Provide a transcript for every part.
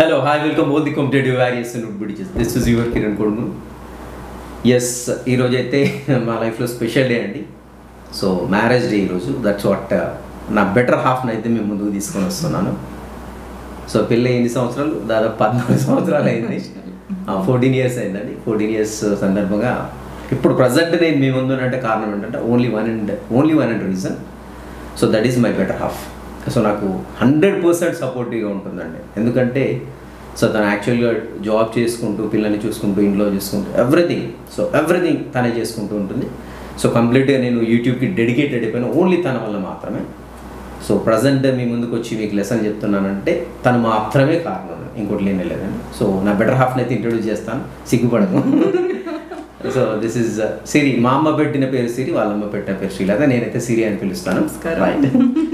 Hello, hi, welcome all the competitive various and bridges. This is your Kiran Kodmu. Yes ఈరోజు అయితే మా లైఫ్లో special day అండి so marriage day ఈరోజు that's what నా better హాఫ్ని అయితే మేము ముందుకు తీసుకొని వస్తున్నాను సో పెళ్ళి ఎన్ని సంవత్సరాలు దాదాపు పద్నాలుగు సంవత్సరాలు అయింది ఫోర్టీన్ ఇయర్స్ అయిందండి ఫోర్టీన్ ఇయర్స్ సందర్భంగా ఇప్పుడు ప్రజెంట్ నేను మీ ముందు అంటే కారణం ఏంటంటే only one and only one and reason so that is my better half so నాకు హండ్రెడ్ పర్సెంట్ సపోర్టివ్గా ఉంటుందండి ఎందుకంటే సో తను యాక్చువల్గా జాబ్ చేసుకుంటూ పిల్లల్ని చూసుకుంటూ ఇంట్లో చూసుకుంటూ ఎవ్రీథింగ్ సో ఎవ్రీథింగ్ తనే చేసుకుంటూ ఉంటుంది సో కంప్లీట్గా నేను యూట్యూబ్కి డెడికేటెడ్ అయిపోయిన ఓన్లీ తన వల్ల మాత్రమే సో ప్రజెంట్ మీ ముందుకు వచ్చి మీకు లెసన్ చెప్తున్నానంటే తను మాత్రమే కారణం ఇంకోటి లేనే లేదండి సో నా బెటర్ హాఫ్ని అయితే ఇంట్రొడ్యూస్ చేస్తాను సిగ్గుపడను సో దిస్ ఇస్ సిరి మా అమ్మ పెట్టిన పేరు సిరి వాళ్ళ అమ్మ పెట్టిన పేరు శ్రీలత నేనైతే సిరి అని పిలుస్తాను నమస్కారం. రైట్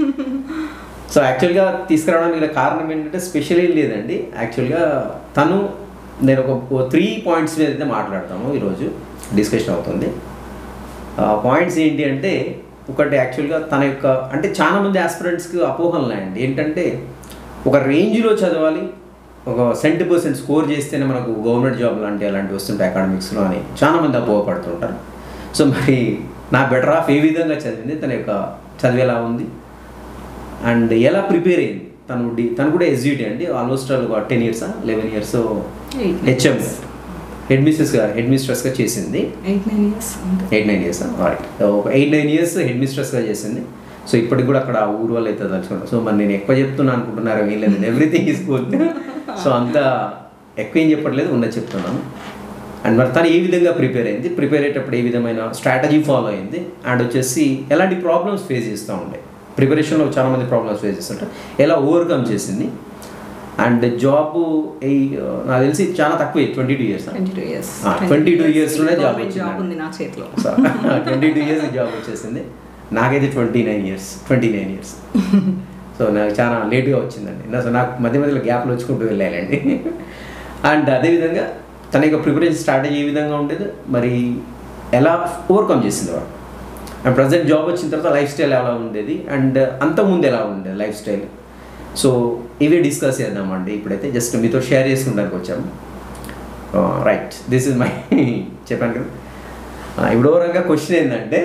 సో యాక్చువల్గా తీసుకురావడానికి గల కారణం ఏంటంటే స్పెషల్ ఏం లేదండి యాక్చువల్గా తను నేను ఒక త్రీ పాయింట్స్ మీద అయితే మాట్లాడతాము ఈరోజు డిస్కషన్ అవుతుంది పాయింట్స్ ఏంటి అంటే ఒకటి యాక్చువల్గా తన యొక్క అంటే చాలా మంది ఆస్పిరెంట్స్కి అపోహలు ఉన్నాయండి ఏంటంటే ఒక రేంజ్లో చదవాలి ఒక సెంటీ పర్సెంట్ స్కోర్ చేస్తేనే మనకు గవర్నమెంట్ జాబ్ లాంటి అలాంటివి వస్తుంటాయి అకాడమిక్స్లో అని చాలా మంది అపోహపడుతుంటారు సో మరి నా బెటర్ ఆఫ్ ఏ విధంగా చదివింది తన యొక్క చదివి ఎలా ఉంది అండ్ ఎలా ప్రిపేర్ అయింది తను డి తను కూడా ఎస్జిటి అండి ఆల్మోస్ట్ ఒక ten years eleven years Eight HM years. Head మిస్ట్రెస్గా హెడ్ మిస్ట్రెస్గా చేసింది eight nine years eight nine years right ఒక ఎయిట్ నైన్ ఇయర్స్ హెడ్ మిస్ట్రెస్గా చేసింది సో ఇప్పటికి కూడా అక్కడ ఆ ఊరు వాళ్ళు అయితే తలుచుకుంటారు సో మరి నేను ఎక్కువ చెప్తున్నా అనుకుంటున్నారు ఏం లేదు ఎవ్రీథింగ్ ఈజ్ గుడ్ సో అంత ఎక్కువ ఏం చెప్పట్లేదు ఉన్నది చెప్తున్నాను అండ్ మరి తను ఏ విధంగా ప్రిపేర్ అయింది ప్రిపేర్ అయ్యేటప్పుడు ఏ విధమైన స్ట్రాటజీ ఫాలో అయింది అండ్ వచ్చేసి ఎలాంటి ప్రాబ్లమ్స్ ఫేస్ చేస్తూ ఉండే ప్రిపరేషన్లో చాలా మంది ప్రాబ్లమ్స్ ఫేస్ చేస్తుంటారు ఎలా ఓవర్కమ్ చేసింది అండ్ జాబ్ నాకు తెలిసి చాలా తక్కువ twenty two years twenty two years Ah, 22 years లోనే job జాబ్ వచ్చిందండి. ఉంది నా చేతిలో ట్వంటీ టూ ఇయర్స్ జాబ్ వచ్చేసింది నాకైతే twenty nine years twenty nine years so నాకు చాలా లేట్గా వచ్చిందండి నా- సో నాకు మధ్య మధ్యలో గ్యాప్లు వచ్చుకుంటూ వెళ్ళాలండి అండ్ అదేవిధంగా తన యొక్క ప్రిపరేషన్ స్ట్రాటజీ ఏ విధంగా ఉండేది మరి ఎలా ఓవర్కమ్ చేసింది వాడు అండ్ ప్రజెంట్ జాబ్ వచ్చిన తర్వాత లైఫ్ స్టైల్ ఎలా ఉండేది అండ్ అంతకుముందు ఎలా ఉండేది లైఫ్ స్టైల్ సో ఇవే డిస్కస్ చేద్దామండి ఇప్పుడైతే జస్ట్ మీతో షేర్ చేసుకుంటానికి వచ్చాము రైట్ దిస్ ఇస్ మై చెప్పాను కదా ఆ, ఇప్పుడు ఓవరంగా క్వశ్చన్ ఏంటంటే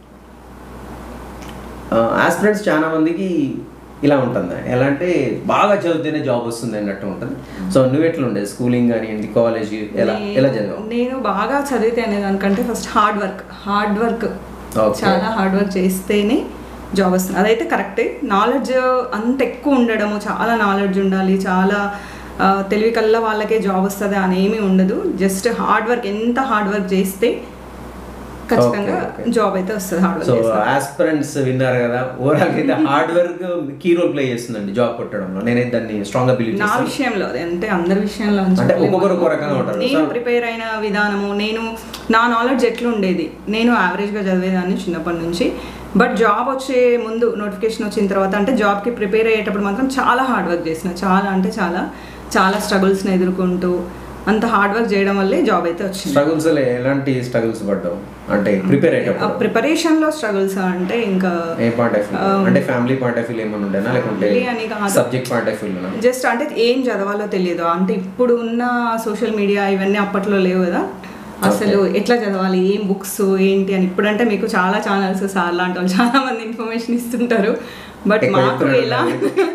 ఆస్పిరెంట్స్ చాలా మందికి ఇలా ఉంటుంది ఎలా అంటే బాగా చదివితేనే జాబ్ వస్తుంది అన్నట్టు ఉంటుంది సో నువ్వు ఎట్లా ఉండేది స్కూలింగ్ కానివ్వండి కాలేజ్ ఎలా నేను- ఎలా చదివావు నేను బాగా చదివితే అనే దానికంటే first hard work hard work Okay. చాలా హార్డ్ వర్క్ చేస్తేనే జాబ్ వస్తుంది అదైతే కరెక్టే నాలెడ్జ్ అంత ఎక్కువ ఉండడము చాలా నాలెడ్జ్ ఉండాలి చాలా ఆ, తెలివి కల్లా వాళ్ళకే జాబ్ వస్తుంది అని ఏమీ ఉండదు జస్ట్ హార్డ్ వర్క్ ఎంత హార్డ్ వర్క్ చేస్తే ఖచ్చితంగా Okay, okay. జాబ్ అయితే వస్తుంది హార్డ్ సో వర్క్ చేస్తే ఆస్పిరెంట్స్ విన్నారు కదా ఓవరాల్ అయితే hard work key role play చేస్తుందండి జాబ్ కొట్టడంలో నేనైతే దాన్ని స్ట్రాంగ్ బిలీవ్ నా చేస్తాను విషయంలో అది అంటే అందరి విషయంలో అని అంటే చెప్పలేము. ఒక్కొక్కరు ఒక్కో రకంగా ఉంటారు. నేను సో- ప్రిపేర్ అయిన విధానము నేను నా నాలెడ్జ్ ఎట్లుండేది నేను యావరేజ్గా చదివేదాన్ని చిన్నప్పటి నుంచి బట్ జాబ్ వచ్చే ముందు నోటిఫికేషన్ వచ్చిన తర్వాత అంటే జాబ్కి ప్రిపేర్ అయ్యేటప్పుడు మాత్రం చాలా హార్డ్ వర్క్ చేసిన చాలా అంటే చాలా చాలా స్ట్రగుల్స్ని ఎదుర్కొంటూ అంత హార్డ్ వర్క్ చేయడం వల్లే జాబ్ అయితే వచ్చింది స్ట్రగుల్స్ ఎలాంటి స్ట్రగుల్స్ పడ్డావు అంటే ప్రిపేర్ అయ్యేటప్పుడు ప్రిపరేషన్లో స్ట్రగుల్స్ అంటే ఇంకా ఏ పాయింట్ ఆఫ్ వ్యూ Um, అంటే ఫ్యామిలీ పాయింట్ ఆఫ్ వ్యూ ఏమైనా ఉండేనా లేకుంటే family అని కాదు. సబ్జెక్ట్ పాయింట్ ఆఫ్ వ్యూలోనా జస్ట్ అంటే ఏం చదవాలో తెలియదు అంటే ఇప్పుడు ఉన్న సోషల్ మీడియా ఇవన్నీ అప్పట్లో లేవు కదా అసలు ఎట్లా చదవాలి ఏం బుక్స్ ఏంటి అని ఇప్పుడంటే మీకు చాలా ఛానల్స్ సార్ లాంటి వాళ్ళు చాలా మంది ఇన్ఫర్మేషన్ ఇస్తుంటారు బట్ ఎక్కువ మాకు చెప్తున్నాడు ఎలా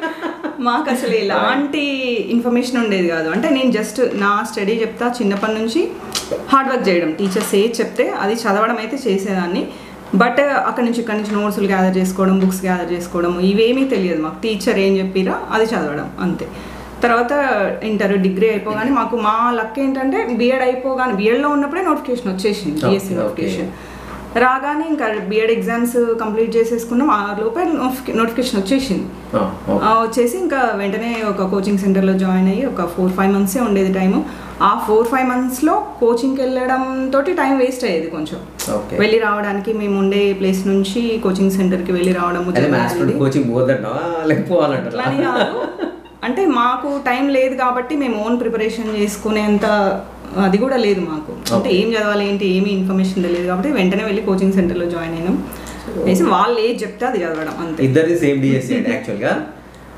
మాకు అసలు ఎలాంటి ఇన్ఫర్మేషన్ ఉండేది కాదు అంటే నేను జస్ట్ నా స్టడీ చెప్తా చిన్నప్పటి నుంచి హార్డ్ వర్క్ చేయడం టీచర్స్ ఏది చెప్తే అది చదవడం అయితే చేసేదాన్ని బట్ అక్కడ నుంచి ఇక్కడ నుంచి నోట్స్లు గ్యాదర్ చేసుకోవడం బుక్స్ గ్యాదర్ చేసుకోవడం ఇవేమీ తెలియదు మాకు టీచర్ ఏం చెప్పిరా అది చదవడం అంతే తర్వాత ఇంటర్ డిగ్రీ అయిపోగానే మాకు మా లక్ ఏంటంటే బీఎడ్ అయిపోగానే బీఎడ్లో ఉన్నప్పుడే నోటిఫికేషన్ వచ్చేసింది Okay, బిఎస్సీ okay. నోటిఫికేషన్ రాగానే ఇంకా బీఎడ్ ఎగ్జామ్స్ కంప్లీట్ చేసేసుకున్నాం ఆ లోపే నోటిఫికేషన్ వచ్చేసింది ఆ, ఓకే. ఆ, వచ్చేసి ఇంకా వెంటనే ఒక కోచింగ్ సెంటర్లో జాయిన్ అయ్యి ఒక ఫోర్ ఫైవ్ మంత్సే ఉండేది టైము ఆ ఫోర్ ఫైవ్ మంత్స్లో కోచింగ్కి వెళ్ళడం తోటి టైం వేస్ట్ అయ్యేది కొంచెం ఓకే వెళ్ళి రావడానికి మేము ఉండే ప్లేస్ నుంచి కోచింగ్ సెంటర్కి వెళ్ళి రావడం అదే మ్యాథ్స్ జరిగేది. కోచింగ్ పోదంటావా లేకపోవాలంటారా అట్లని కాదు అంటే మాకు టైం లేదు కాబట్టి మేము ఓన్ ప్రిపరేషన్ చేసుకునేంత అది కూడా లేదు మాకు అంటే ఏం చదవాలి ఏంటి ఏమీ ఇన్ఫర్మేషన్ తెలియదు కాబట్టి వెంటనే వెళ్ళి కోచింగ్ సెంటర్లో జాయిన్ అయినాం వేసి వాళ్ళు ఏది చెప్తే అది చదవడం అంతే ఇద్దరిది సేమ్ డిఎస్సి అండి యాక్చువల్గా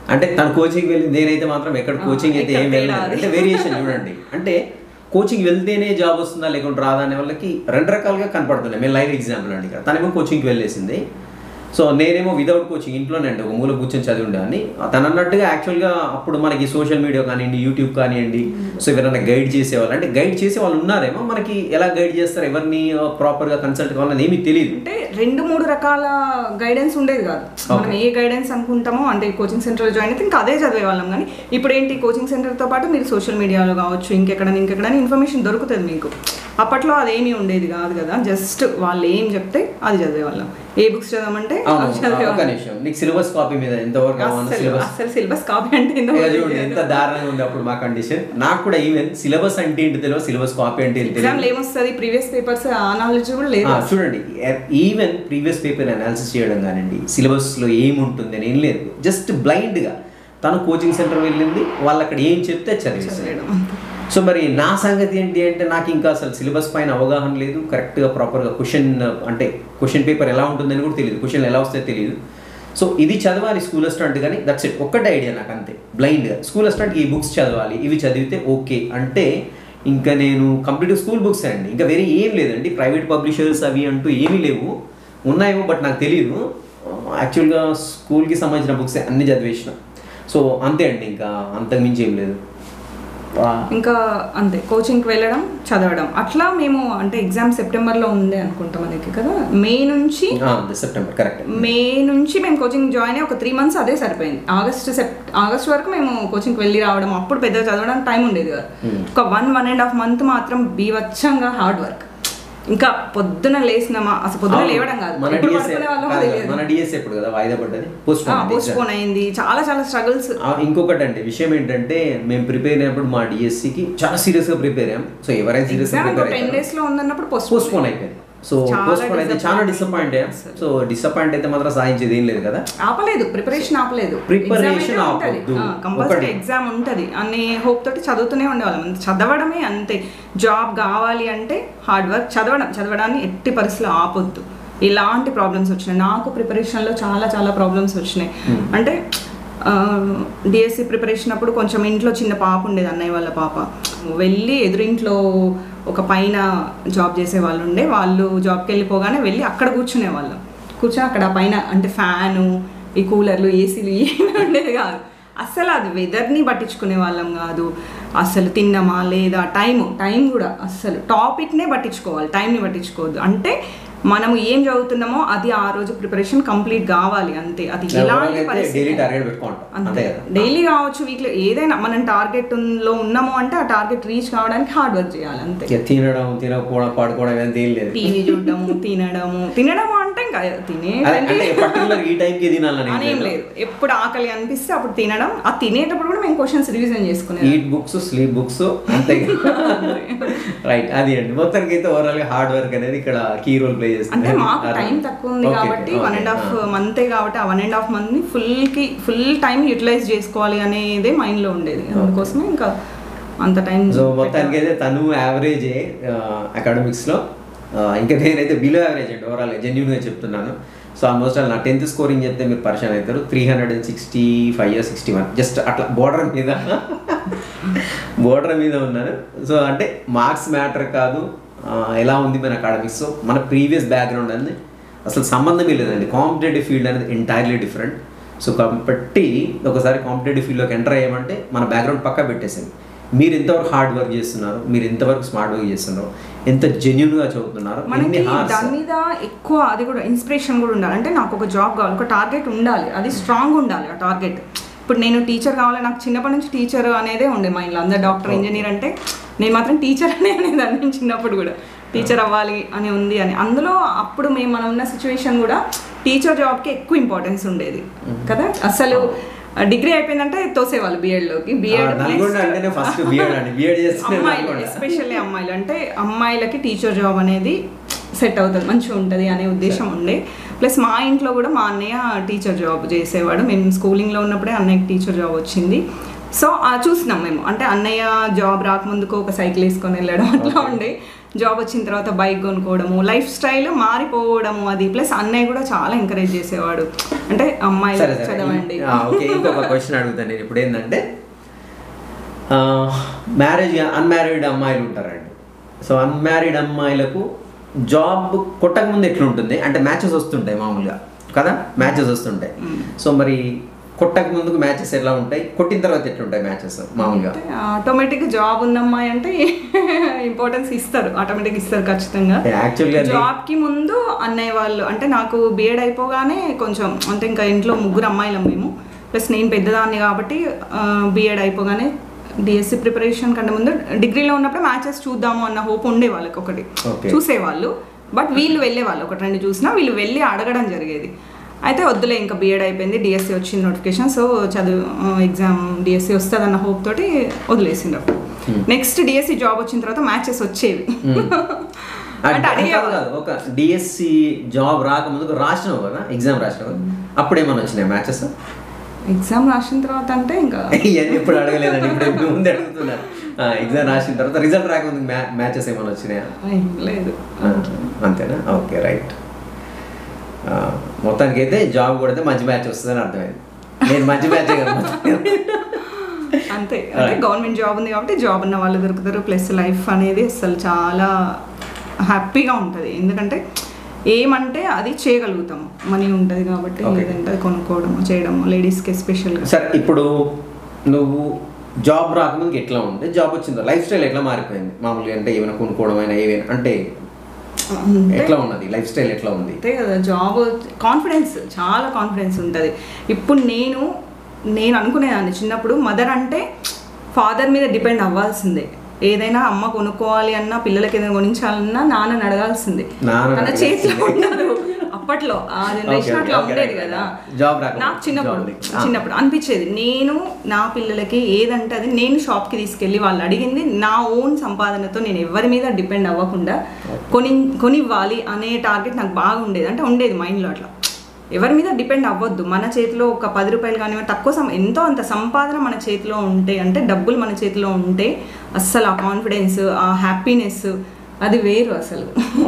అంటే తను కోచింగ్ వెళ్ళి నేనైతే మాత్రం ఎక్కడ ఆ, కోచింగ్ అయితే ఇక్కడ ఏం తేడా వెళ్ళలేదు అది. అంటే వేరియేషన్ చూడండి అంటే కోచింగ్ వెళ్తేనే జాబ్ వస్తుందా లేకుంటే రాదా అనే వాళ్ళకి రెండు రకాలుగా కనపడుతున్నాయి మేము లైవ్ ఎగ్జాంపుల్ అండి ఇక్కడ తనేమో కోచింగ్కి వెళ్ళేసింది సో నేనేమో వితౌట్ కోచింగ్ ఇంట్లోనే అండి ఒక మూల కూర్చొని చదివి ఉండేవాడిని తను అన్నట్టుగా యాక్చువల్గా అప్పుడు మనకి సోషల్ మీడియా కానివ్వండి యూట్యూబ్ కానివ్వండి సో ఎవరైనా గైడ్ చేసేవాళ్ళు అంటే గైడ్ చేసే వాళ్ళు ఉన్నారేమో మనకి ఎలా గైడ్ చేస్తారు ఎవరిని ప్రాపర్గా కన్సల్ట్ కావాలని ఏమీ తెలియదు అంటే రెండు మూడు రకాల గైడెన్స్ ఉండేది కాదు మనం ఏ గైడెన్స్ అనుకుంటామో అంటే కోచింగ్ సెంటర్ జాయిన్ అయితే ఇంకా అదే చదివే వాళ్ళం కానీ ఇప్పుడు ఏంటి కోచింగ్ సెంటర్తో పాటు మీరు సోషల్ మీడియాలో కావచ్చు ఇంకెక్కడ ఇంకెక్కడ ఇన్ఫర్మేషన్ దొరుకుతుంది మీకు అప్పట్లో అదేమీ ఉండేది కాదు కదా జస్ట్ వాళ్ళు ఏం చెప్తే అది చదివేవాళ్ళం ఏ బుక్స్ చదవమంటే అవి అవును ఒక చదివేవాళ్ళం నిమిషం నీకు సిలబస్ కాపీ మీద ఎంతవరకు కావాలి అస్సలు సిలబస్ అస్సలు సిలబస్ కాపీ అంటే ఏందో ఇక చూడండి ఎంత దారుణంగా ఉంది అప్పుడు మా కండిషన్ నాకు కూడా ఈవెన్ సిలబస్ అంటే ఏంటి తెలియదు సిలబస్ కాపీ అంటే ఏంటి ఎగ్జామ్ తెలియదు ఏమొస్తుంది ప్రీవియస్ పేపర్స్ ఆ నాలెడ్జ్ కూడా లేదు ఆ, చూడండి ఈవెన్ ప్రీవియస్ పేపర్ అనాలిసిస్ చేయడం కానివ్వండి సిలబస్లో ఏముంటుంది అని ఏం లేదు జస్ట్ బ్లైండ్గా తను కోచింగ్ సెంటర్ వెళ్ళింది వాళ్ళు అక్కడ ఏం చెప్తే చదివేసాడు చదివేయడం అంతే. సో మరి నా సంగతి ఏంటి అంటే నాకు ఇంకా అసలు సిలబస్ పైన అవగాహన లేదు కరెక్ట్గా ప్రాపర్గా క్వశ్చన్ అంటే క్వశ్చన్ పేపర్ ఎలా ఉంటుందని కూడా తెలియదు క్వశ్చన్ ఎలా వస్తాయో తెలియదు సో ఇది చదవాలి స్కూల్ అసిస్టెంట్ కానీ దట్స్ ఇట్ ఒక్కటే ఐడియా నాకు అంతే బ్లైండ్గా స్కూల్ అసిస్టెంట్కి ఈ బుక్స్ చదవాలి ఇవి చదివితే ఓకే అంటే ఇంకా నేను కంప్లీట్ స్కూల్ బుక్స్ అండి ఇంకా వేరే ఏం లేదండి ప్రైవేట్ పబ్లిషర్స్ అవి అంటూ ఏమీ లేవు ఉన్నాయేమో బట్ నాకు తెలియదు యాక్చువల్గా స్కూల్కి సంబంధించిన బుక్స్ అన్ని చదివేసిన సో అంతే అండి ఇంకా అంతకుమించి ఏం లేదు ఇంకా అంతే కోచింగ్కి వెళ్ళడం చదవడం అట్లా మేము అంటే ఎగ్జామ్ సెప్టెంబర్లో ఉండే అనుకుంటా మనకి కదా మే నుంచి సెప్టెంబర్ కరెక్ట్ మే నుంచి మేము కోచింగ్ జాయిన్ అయ్యి ఒక త్రీ మంత్స్ అదే సరిపోయింది ఆగస్ట్ సెప్ ఆగస్ట్ వరకు మేము కోచింగ్కి వెళ్ళి రావడం అప్పుడు పెద్దగా చదవడానికి టైం ఉండేది కదా Hmm. ఒక one one and half month మాత్రం బీవచ్చంగా హార్డ్ వర్క్ ఇంకా పొద్దున లేసినామా అసలు పొద్దున లేవడం కాదు మన ఎప్పుడు డిఎస్ఏ పడుకునే వాళ్ళమో తెలియదు మన డిఎస్ఏ ఎప్పుడు కదా వాయిదా పడ్డది పోస్ట్ పోస్ట్ పోన్ అయింది చాలా చాలా స్ట్రగుల్స్ ఇంకొకటి అండి విషయం ఏంటంటే మేము ప్రిపేర్ అయినప్పుడు మా డిఎస్సికి చాలా సీరియస్ గా ప్రిపేర్ అయ్యాం సో ఎవరైనా సీరియస్ గా ఎగ్జామ్ ప్రిపేర్ టెన్ అయ్యారు డేస్ లో ఉందన్నప్పుడు పోస్ట్ పోస్ట్ పోన్ అయిపోయింది సో చాలా పోస్ట్ పోన్ అయితే చాలా disappoint డిసప్పాయింట్ అయ్యాం అసలు. సో డిసప్పాయింట్ అయితే మాత్రం సాధించేది ఏం లేదు కదా ఆపలేదు ప్రిపరేషన్ ఆపలేదు Preparation ఆపొద్దు. కంపల్సరీ ఒకటి. ఎగ్జామ్ ఉంటుంది అనే హోప్ తోటి చదువుతూనే ఉండేవాళ్ళం అంతే. చదవడమే అంతే జాబ్ కావాలి అంటే హార్డ్ వర్క్ చదవడం చదవడాన్ని ఎట్టి పరిస్థితుల్లో ఆపొద్దు ఇలాంటి ప్రాబ్లమ్స్ వచ్చినాయి నాకు ప్రిపరేషన్లో చాలా చాలా ప్రాబ్లమ్స్ వచ్చినాయి Hmm. అంటే డిఎస్సి ప్రిపరేషన్ అప్పుడు కొంచెం ఇంట్లో చిన్న పాప ఉండేది అన్నయ్య వాళ్ళ పాప వెళ్ళి ఎదురింట్లో ఒక పైన జాబ్ చేసే వాళ్ళు ఉండే వాళ్ళు జాబ్కి వెళ్ళిపోగానే వెళ్ళి అక్కడ కూర్చునే వాళ్ళం కూర్చొని అక్కడ పైన అంటే ఫ్యాను ఈ కూలర్లు ఏసీలు ఏమీ ఉండేది కాదు అస్సలు అది వెదర్ని పట్టించుకునే వాళ్ళం కాదు అసలు తిన్నామా లేదా టైం టైం కూడా అస్సలు టాపిక్నే పట్టించుకోవాలి టైంని పట్టించుకోవద్దు అంటే మనము ఏం చదువుతున్నామో అది ఆ రోజు ప్రిపరేషన్ కంప్లీట్ కావాలి అంతే అది ఎలాంటి పరిస్థితి డైలీ టార్గెట్ పెట్టుకుంటాం అంతే అంతే కదా డైలీ కావచ్చు వీక్లీ ఏదైనా మనం టార్గెట్ లో ఉన్నాము అంటే ఆ టార్గెట్ రీచ్ కావడానికి హార్డ్ వర్క్ చేయాలి అంతే ఇక తినడం తినకపోవడం పడుకోవడం ఇదంతా ఏం లేదు టీవీ చూడడము తినడము తినడము అంటే ఇంకా తినే అదే అంటే పర్టికులర్ ఈ టైంకి తినాలని ఏం అనేం లేదు. లేదు ఎప్పుడు ఆకలి అనిపిస్తే అప్పుడు తినడం ఆ తినేటప్పుడు కూడా మేము క్వశ్చన్స్ రివిజన్ చేసుకునేది ఈట్ బుక్స్ స్లీప్ బుక్స్ అంతే రైట్ అది అండి మొత్తానికి అయితే ఓవరాల్ గా హార్డ్ వర్క్ అనేది ఇక్కడ కీ రోల్ ప్లే చేస్తుంది అంటే మాకు టైం తక్కువ ఉంది Okay, కాబట్టి okay, one and half ah. మంతే కాబట్టి ఆ వన్ అండ్ హాఫ్ మంత్ ని ఫుల్ కి ఫుల్ టైం యూటిలైజ్ చేసుకోవాలి అనేదే మైండ్ లో ఉండేది అందుకోసమే ఇంకా అంత టైం సో మొత్తానికి అయితే తను యావరేజ్ అకాడమిక్స్ లో ఆ, ఇంకా నేనైతే బిలో యావరేజ్ అండి ఓవరాల్ జెన్యున్ గా చెప్తున్నాను సో ఆల్మోస్ట్ నా టెన్త్ స్కోరింగ్ చెప్తే మీరు పరిచయం అవుతారు three hundred and sixty five year sixty one just అట్లా బోర్డర్ మీద బోర్డర్ మీద ఉన్నాను సో అంటే మార్క్స్ మ్యాటర్ కాదు ఆ, ఎలా ఉంది మన అకాడమిక్స్ సో మన ప్రీవియస్ బ్యాక్గ్రౌండ్ అనేది అసలు సంబంధమే లేదండి కాంపిటేటివ్ ఫీల్డ్ అనేది ఎంటైర్లీ డిఫరెంట్ సో కాబట్టి ఒకసారి కాంపిటేటివ్ ఫీల్డ్లోకి ఎంటర్ అయ్యామంటే మన బ్యాక్గ్రౌండ్ పక్కా పెట్టేసింది మీరు ఎంతవరకు హార్డ్ వర్క్ చేస్తున్నారు మీరు ఎంతవరకు స్మార్ట్ వర్క్ చేస్తున్నారు ఎంత జెన్యున్గా చదువుతున్నారు మనకి ఎన్ని హార్స్ దాని మీద ఎక్కువ అది కూడా ఇన్స్పిరేషన్ కూడా ఉండాలి అంటే నాకు ఒక జాబ్ కావాలి ఒక టార్గెట్ ఉండాలి అది స్ట్రాంగ్ ఉండాలి ఆ టార్గెట్ ఇప్పుడు నేను టీచర్ కావాలి నాకు చిన్నప్పటి నుంచి టీచర్ అనేదే ఉండే మా ఇంట్లో అందరు డాక్టర్ ఇంజనీర్ అంటే నేను మాత్రం టీచర్ అనే అనేదాన్ని నేను చిన్నప్పుడు కూడా టీచర్ అవ్వాలి అని ఉంది అని అందులో అప్పుడు మేము మనం ఉన్న సిచ్యువేషన్ కూడా టీచర్ జాబ్కి ఎక్కువ ఇంపార్టెన్స్ ఉండేది కదా అసలు డిగ్రీ అయిపోయిందంటే తోసేవాళ్ళు బీఎడ్లోకి బీఎడ్ నల్గొండ అంటేనే ఫస్ట్ బిఎడ్ అండి బిఎడ్ చేస్తే అమ్మాయిలు నల్గొండ ఎస్పెషల్లీ అమ్మాయిలు అంటే అమ్మాయిలకి టీచర్ జాబ్ అనేది సెట్ అవుతుంది మంచిగా ఉంటుంది అనే ఉద్దేశం ఉండే ప్లస్ మా ఇంట్లో కూడా మా అన్నయ్య టీచర్ జాబ్ చేసేవాడు మేము స్కూలింగ్లో ఉన్నప్పుడే అన్నయ్యకి టీచర్ జాబ్ వచ్చింది సో ఆ చూసినాం మేము అంటే అన్నయ్య జాబ్ రాకముందుకు ఒక సైకిల్ వేసుకొని వెళ్ళడం అట్లా ఉండే జాబ్ వచ్చిన తర్వాత బైక్ కొనుక్కోవడము లైఫ్ స్టైల్ మారిపోవడము అది ప్లస్ అన్నయ్య కూడా చాలా ఎంకరేజ్ చేసేవాడు అంటే అమ్మాయిలు సరే సరే చదవండి ఆ, ఓకే ఇంకొక క్వశ్చన్ అడుగుతాను నేను ఇప్పుడు ఏంటంటే మ్యారేజ్ అన్మ్యారీడ్ అమ్మాయిలు ఉంటారండి సో అన్మ్యారీడ్ అమ్మాయిలకు జాబ్ కొట్టక ముందు ఎట్లుంటుంది అంటే మ్యాచెస్ వస్తుంటాయి మామూలుగా కదా మ్యాచెస్ వస్తుంటాయి సో మరి కొట్టక ముందుకు మ్యాచెస్ ఎలా ఉంటాయి కొట్టిన తర్వాత ఎట్లుంటాయి మ్యాచెస్ మామూలుగా ఆటోమేటిక్ జాబ్ ఉన్న అమ్మాయి అంటే ఇంపార్టెన్స్ ఇస్తారు ఆటోమేటిక్ ఇస్తారు ఖచ్చితంగా యాక్చువల్గా జాబ్ కి ముందు అన్నయ్య వాళ్ళు అంటే నాకు బిఎడ్ అయిపోగానే కొంచెం అంటే ఇంకా ఇంట్లో ముగ్గురు అమ్మాయిలం మేము ప్లస్ నేను పెద్దదాన్ని కాబట్టి బిఎడ్ అయిపోగానే డిఎస్సి ప్రిపరేషన్ కంటే ముందు డిగ్రీలో ఉన్నప్పుడు మ్యాచెస్ చూద్దాము అన్న హోప్ ఉండే వాళ్ళకి ఒకటి Okay. చూసేవాళ్ళు బట్ వీళ్ళు వెళ్ళేవాళ్ళు ఒకటి రెండు చూసినా వీళ్ళు వెళ్ళి అడగడం జరిగేది అయితే వద్దులే ఇంకా బీఎడ్ అయిపోయింది డిఎస్సి వచ్చింది నోటిఫికేషన్ సో చదువు ఎగ్జామ్ డిఎస్సి వస్తుంది అన్న హోప్ తోటి వదిలేసిండ్రు నెక్స్ట్ డిఎస్సి జాబ్ వచ్చిన తర్వాత మ్యాచెస్ వచ్చేవి అంటే అడిగేవాళ్ళు కాదు ఒక డిఎస్సి జాబ్ రాకముందుకు రాసినావు కదా ఎగ్జామ్ రాసినావు కదా అప్పుడు ఏమైనా వచ్చినాయి మ్యాచెస్ ఎగ్జామ్ రాసిన తర్వాత అంటే ఇంకా ఇవన్నీ ఎప్పుడు అడగలేదండి ఇప్పుడు ఇప్పుడు ముందు అడుగుతున్నారు ఎగ్జామ్ రాసిన తర్వాత రిజల్ట్ రాకముందు మ్యాచెస్ ఏమైనా వచ్చినాయా ఏం లేదు ఆ, అంతేనా ఓకే రైట్ మొత్తానికి అయితే జాబ్ కొడితే మంచి మ్యాచ్ వస్తుందని అర్థమైంది నేను మంచి మ్యాచ్ అంతే అంటే గవర్నమెంట్ జాబ్ ఉంది కాబట్టి జాబ్ ఉన్న వాళ్ళు దొరుకుతారు ప్లస్ లైఫ్ అనేది అసలు చాలా హ్యాపీగా ఉంటుంది ఎందుకంటే ఏమంటే అది చేయగలుగుతాము మనీ ఉంటుంది కాబట్టి Okay. లేదంటే అది కొనుక్కోవడము చేయడము లేడీస్కి ఎస్పెషల్గా సరే ఇప్పుడు నువ్వు జాబ్ రాకముందుకు ఎట్లా ఉంది జాబ్ వచ్చిందో లైఫ్ స్టైల్ ఎట్లా మారిపోయింది మామూలుగా అంటే ఏమైనా కొనుక్కోవడం అయినా ఏమైనా అంటే ఎట్లా ఉన్నది లైఫ్ స్టైల్ ఎట్లా ఉంది అంతే కదా జాబ్ కాన్ఫిడెన్స్ చాలా కాన్ఫిడెన్స్ ఉంటుంది ఇప్పుడు నేను నేను అనుకునేదాన్ని చిన్నప్పుడు మదర్ అంటే ఫాదర్ మీద డిపెండ్ అవ్వాల్సిందే ఏదైనా అమ్మ కొనుక్కోవాలి అన్నా పిల్లలకి ఏదైనా కొనించాలన్నా నాన్నని అడగాల్సిందే నాన్నని తన అడగాల్సిందే. చేతిలో ఉండదు అప్పట్లో ఆ జనరేషన్ Okay, అట్లా okay, ఉండేది right, కదా right. Job రాకముందు. నాకు చిన్నప్పుడు Job ని. ఆ. చిన్నప్పుడు అనిపించేది నేను నా పిల్లలకి ఏదంటే అది నేను షాప్కి తీసుకెళ్ళి వాళ్ళు అడిగింది నా ఓన్ సంపాదనతో నేను ఎవరి మీద డిపెండ్ అవ్వకుండా కొని కొనివ్వాలి అనే టార్గెట్ నాకు బాగా ఉండేది అంటే ఉండేది మైండ్లో అట్లా ఎవరి మీద డిపెండ్ అవ్వద్దు మన చేతిలో ఒక పది రూపాయలు కానివ్వండి తక్కువ సం ఎంతో అంత సంపాదన మన చేతిలో ఉంటే అంటే డబ్బులు మన చేతిలో ఉంటే అస్సలు ఆ కాన్ఫిడెన్స్ ఆ హ్యాపీనెస్ అది వేరు అసలు